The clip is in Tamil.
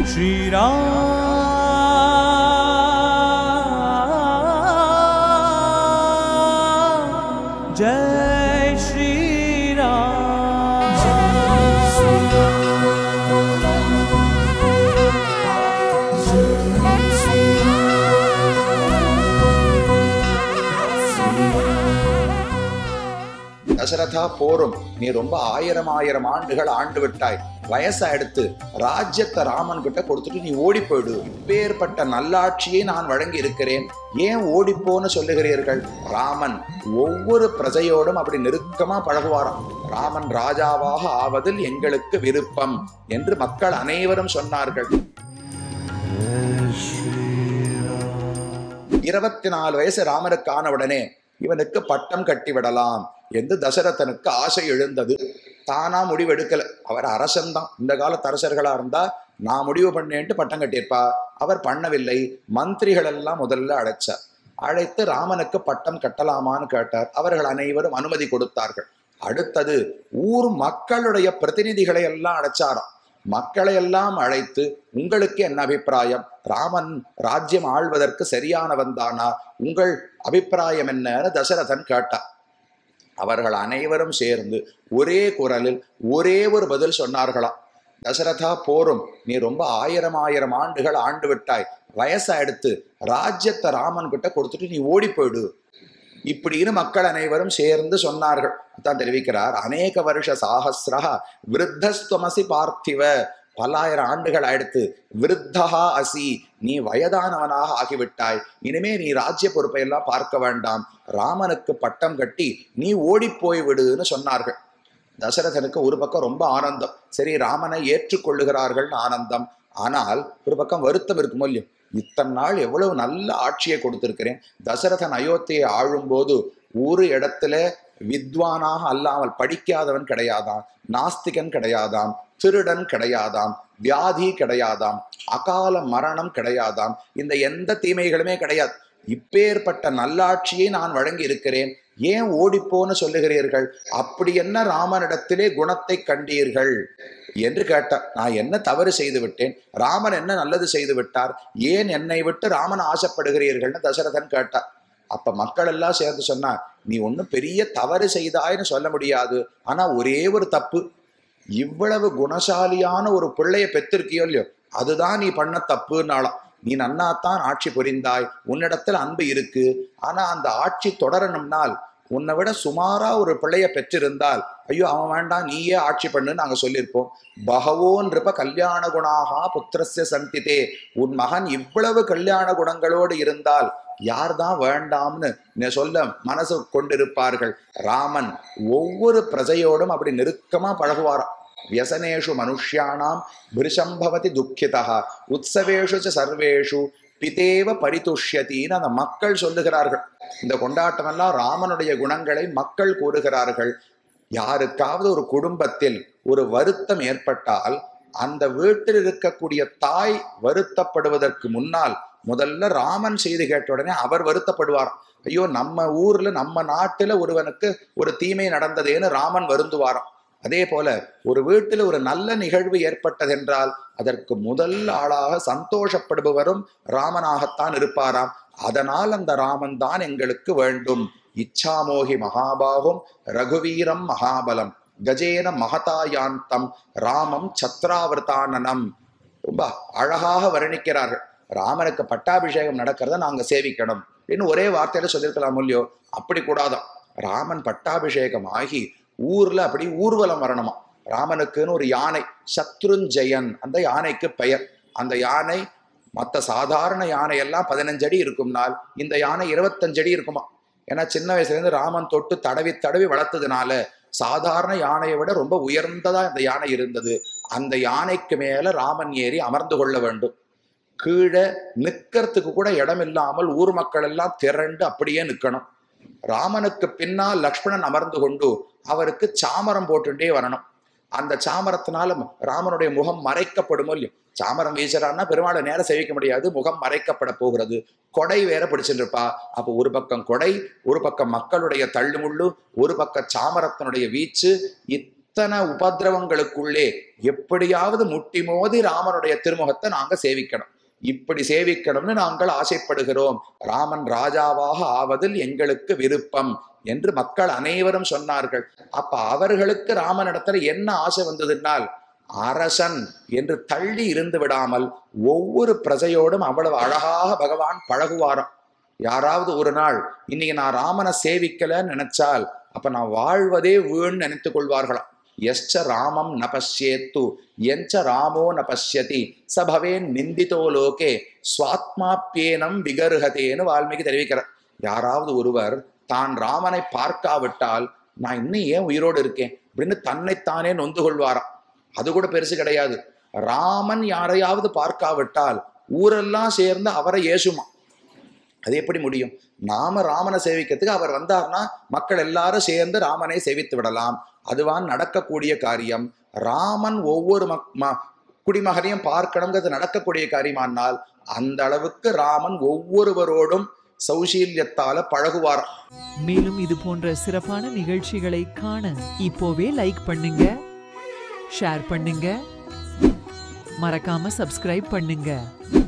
श्रीराम जय श्रीराम தசரதா போரும் நீ ரொம்ப ஆயிரம் ஆயிரம் ஆண்டுகள் ஆண்டு விட்டாய் வயசை எடுத்து ராஜ்யத்தை ராமன் கிட்ட கொடுத்துட்டு நீ ஓடி போயிடு இப்பேற்பட்ட நல்லாட்சியை நான் வழங்கி இருக்கிறேன் ஏன் ஓடிப்போன்னு சொல்லுகிறீர்கள் ராமன் ஒவ்வொரு பிரஜையோடும் அப்படி நெருக்கமா பழகுவாராம் ராமன் ராஜாவாக ஆவதில் எங்களுக்கு விருப்பம் என்று மக்கள் அனைவரும் சொன்னார்கள் இருபத்தி நாலு வயசு ராமனுக்கு ஆன உடனே இவனுக்கு பட்டம் கட்டி விடலாம் என்று தசரதனுக்கு ஆசை எழுந்தது தானா முடிவெடுக்கல அவர் அரசன்தான் இந்த காலத்து அரசர்களா இருந்தா நான் முடிவு பண்ணேன்ட்டு பட்டம் கட்டியிருப்பா அவர் பண்ணவில்லை மந்திரிகள் எல்லாம் முதல்ல அழைச்சார் அழைத்து ராமனுக்கு பட்டம் கட்டலாமான்னு கேட்டார் அவர்கள் அனைவரும் அனுமதி கொடுத்தார்கள் அடுத்தது ஊர் மக்களுடைய பிரதிநிதிகளை எல்லாம் அழைச்சாராம் மக்களை எல்லாம் அழைத்து உங்களுக்கு என்ன அபிப்பிராயம் ராமன் ராஜ்யம் ஆள்வதற்கு சரியானவன் தானா உங்கள் அபிப்பிராயம் என்னன்னு தசரதன் கேட்டார் அவர்கள் அனைவரும் சேர்ந்து ஒரே குரலில் ஒரே ஒரு பதில் சொன்னார்களாம் தசரதா போரும் நீ ரொம்ப ஆயிரம் ஆயிரம் ஆண்டுகள் ஆண்டு விட்டாய் வயசை எடுத்து ராஜ்யத்தை ராமன் கிட்ட கொடுத்துட்டு நீ ஓடி போயிடு இப்படின்னு மக்கள் அனைவரும் சேர்ந்து சொன்னார்கள் தான் தெரிவிக்கிறார் அநேக வருஷ சாகசிரா விருத்தஸ்துவமசி பார்த்திவ பல்லாயிரம் ஆண்டுகள் ஆயிடுத்து விருத்தகா அசி நீ வயதானவனாக ஆகிவிட்டாய் இனிமே நீ ராஜ்ய பொறுப்பை எல்லாம் பார்க்க வேண்டாம் ராமனுக்கு பட்டம் கட்டி நீ ஓடி போய் விடுன்னு சொன்னார்கள் தசரதனுக்கு ஒரு பக்கம் ரொம்ப ஆனந்தம் சரி ராமனை ஏற்றுக்கொள்ளுகிறார்கள்னு ஆனந்தம் ஆனால் ஒரு பக்கம் வருத்தம் இருக்கும் இல்லையோ இத்தனை நாள் எவ்வளவு நல்ல ஆட்சியை கொடுத்திருக்கிறேன் தசரதன் அயோத்தியை ஆளும்போது ஒரு இடத்துல வித்வானாக அல்லாமல் படிக்காதவன் கிடையாதாம் நாஸ்திகன் கிடையாதாம் திருடன் கிடையாதாம் வியாதி கிடையாதாம் அகால மரணம் கிடையாதாம் இந்த எந்த தீமைகளுமே கிடையாது இப்பேற்பட்ட நல்லாட்சியை நான் வழங்கி இருக்கிறேன் ஏன் ஓடிப்போன்னு சொல்லுகிறீர்கள் அப்படி என்ன ராமனிடத்திலே குணத்தை கண்டீர்கள் என்று கேட்டார் நான் என்ன தவறு செய்து விட்டேன் ராமன் என்ன நல்லது செய்து விட்டார் ஏன் என்னை விட்டு ராமன் ஆசைப்படுகிறீர்கள்னு தசரதன் கேட்டார் அப்ப மக்கள் எல்லாம் சேர்ந்து சொன்னா நீ ஒன்றும் பெரிய தவறு செய்தாய்ன்னு சொல்ல முடியாது ஆனா ஒரே ஒரு தப்பு இவ்வளவு குணசாலியான ஒரு பிள்ளைய பெற்றிருக்கியோ இல்லையோ அதுதான் நீ பண்ண தப்புன்னாலாம் நீ நன்னாத்தான் ஆட்சி புரிந்தாய் உன்னிடத்தில் அன்பு இருக்கு ஆனா அந்த ஆட்சி தொடரணும்னால் உன்னை விட சுமாரா ஒரு பிள்ளைய பெற்றிருந்தால் ஐயோ அவன் வேண்டாம் நீயே ஆட்சி பண்ணுன்னு நாங்க சொல்லியிருப்போம் பகவோன்றிப்ப கல்யாண குணாகா புத்திரஸ்ய சந்திதே உன் மகன் இவ்வளவு கல்யாண குணங்களோடு இருந்தால் யார்தான் வேண்டாம்னு நீ சொல்ல மனசு கொண்டிருப்பார்கள் ராமன் ஒவ்வொரு பிரஜையோடும் அப்படி நெருக்கமா பழகுவாராம் வியசனேஷு மனுஷ்யானாம் பிரிசம்பவதி துக்கிதா உற்சவேஷு ச சர்வேஷு பிதேவ பரிதுஷ்யத்தின்னு அந்த மக்கள் சொல்லுகிறார்கள் இந்த கொண்டாட்டம் எல்லாம் ராமனுடைய குணங்களை மக்கள் கூறுகிறார்கள் யாருக்காவது ஒரு குடும்பத்தில் ஒரு வருத்தம் ஏற்பட்டால் அந்த வீட்டில் இருக்கக்கூடிய தாய் வருத்தப்படுவதற்கு முன்னால் முதல்ல ராமன் செய்தி கேட்ட உடனே அவர் வருத்தப்படுவார் ஐயோ நம்ம ஊர்ல நம்ம நாட்டுல ஒருவனுக்கு ஒரு தீமை நடந்ததேன்னு ராமன் வருந்துவாராம் அதே போல ஒரு வீட்டில் ஒரு நல்ல நிகழ்வு ஏற்பட்டதென்றால் அதற்கு முதல் ஆளாக சந்தோஷப்படுபவரும் ராமனாகத்தான் இருப்பாராம் அதனால் அந்த ராமன் தான் எங்களுக்கு வேண்டும் இச்சாமோகி மகாபாகும் ரகுவீரம் மகாபலம் கஜேன மகதாயாந்தம் ராமம் சத்ராவர்த்தானனம் ரொம்ப அழகாக வர்ணிக்கிறார்கள் ராமனுக்கு பட்டாபிஷேகம் நடக்கிறத நாங்க சேவிக்கணும் அப்படின்னு ஒரே வார்த்தையில சொல்லியிருக்கலாம் இல்லையோ அப்படி கூடாதான் ராமன் பட்டாபிஷேகம் ஆகி ஊர்ல அப்படி ஊர்வலம் வரணுமா ராமனுக்குன்னு ஒரு யானை சத்ருஞ்சயன் அந்த யானைக்கு பெயர் அந்த யானை மற்ற சாதாரண யானை எல்லாம் பதினஞ்சு அடி இருக்கும்னால் இந்த யானை இருபத்தஞ்சு அடி இருக்குமா ஏன்னா சின்ன வயசுல இருந்து ராமன் தொட்டு தடவி தடவி வளர்த்ததுனால சாதாரண யானையை விட ரொம்ப உயர்ந்ததா இந்த யானை இருந்தது அந்த யானைக்கு மேல ராமன் ஏறி அமர்ந்து கொள்ள வேண்டும் கீழே நிக்கிறதுக்கு கூட இடம் இல்லாமல் ஊர் மக்கள் எல்லாம் திரண்டு அப்படியே நிக்கணும் ராமனுக்கு பின்னால் லக்ஷ்மணன் அமர்ந்து கொண்டு அவருக்கு சாமரம் போட்டுட்டே வரணும் அந்த சாமரத்தினால ராமனுடைய முகம் மறைக்கப்படுமோ இல்லையோ சாமரம் வீசுறான்னா பெருமாளை நேரம் சேவிக்க முடியாது முகம் மறைக்கப்பட போகிறது கொடை வேற பிடிச்சிட்டு இருப்பா அப்போ ஒரு பக்கம் கொடை ஒரு பக்கம் மக்களுடைய தள்ளுமுள்ளு ஒரு பக்கம் சாமரத்தினுடைய வீச்சு இத்தனை உபதிரவங்களுக்குள்ளே எப்படியாவது முட்டி மோதி ராமனுடைய திருமுகத்தை நாங்க சேவிக்கணும் இப்படி சேவிக்கணும்னு நாங்கள் ஆசைப்படுகிறோம் ராமன் ராஜாவாக ஆவதில் எங்களுக்கு விருப்பம் என்று மக்கள் அனைவரும் சொன்னார்கள் அப்ப அவர்களுக்கு ராமனிடத்துல என்ன ஆசை வந்ததுன்னால் அரசன் என்று தள்ளி இருந்து விடாமல் ஒவ்வொரு பிரஜையோடும் அவ்வளவு அழகாக பகவான் பழகுவாராம் யாராவது ஒரு நாள் இன்னைக்கு நான் ராமனை சேவிக்கலன்னு நினைச்சால் அப்ப நான் வாழ்வதே வீண் நினைத்துக் கொள்வார்களாம் எஸ்ச ராமம் ந பஷ்யேத்து எஞ்ச ராமோ ந பஷ்யதி சபவேன் நிந்திதோ லோகே சுவாத்மாப்பியேனம் விகர்ஹதேன்னு வால்மீகி தெரிவிக்கிறார் யாராவது ஒருவர் தான் ராமனை பார்க்காவிட்டால் நான் இன்னும் ஏன் உயிரோடு இருக்கேன் அப்படின்னு தன்னைத்தானே நொந்து கொள்வாராம் அது கூட பெருசு கிடையாது ராமன் யாரையாவது பார்க்காவிட்டால் ஊரெல்லாம் சேர்ந்து அவரை ஏசுமா அது எப்படி முடியும் நாம ராமனை சேவிக்கிறதுக்கு அவர் வந்தார்னா மக்கள் எல்லாரும் சேர்ந்து ராமனை சேவித்து விடலாம் அதுவான் நடக்கக்கூடிய காரியம் ராமன் ஒவ்வொரு மக் ம- குடிமகனையும் பார்க்கணுங்கிறது நடக்கக்கூடிய காரியமானால் அந்த அளவுக்கு ராமன் ஒவ்வொருவரோடும் சௌசீல்யத்தால பழகுவார் மேலும் இது போன்ற சிறப்பான நிகழ்ச்சிகளை காண இப்போவே லைக் பண்ணுங்க ஷேர் பண்ணுங்க மறக்காம சப்ஸ்கிரைப் பண்ணுங்க